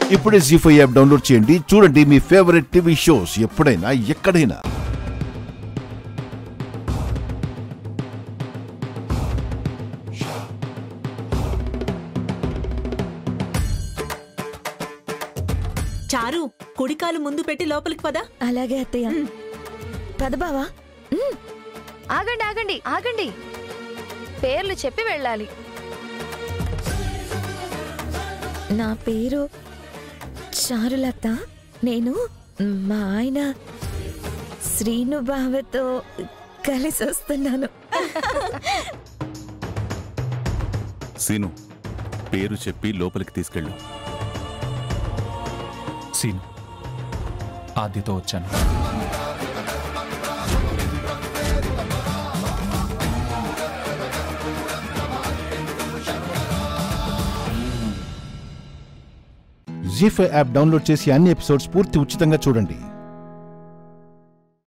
ఇప్పుడే G five app download చేయండి చూడండి మీ ఫేవరెట్ టీవీ షోస్ ఎప్పుడైనా ఎక్కడైనా చారు కుడికాలు ముందు పెట్టి లోపలికి పదా అలాగే అత్తయ్య పద బావా ఆగండి ఆగండి ఆగండి పేర్లు చెప్పి వెళ్ళాలి నా పేరు చారులత నేను మా ఆయన శ్రీను బావతో కలిసి వస్తున్నాను సీను పేరు చెప్పి లోపలికి తీసుకెళ్ళు సీను ఆద్యతో వచ్చాను జీ ఫైవ్ యాప్ డౌన్లోడ్ చేసి అన్ని ఎపిసోడ్స్ పూర్తి ఉచితంగా చూడండి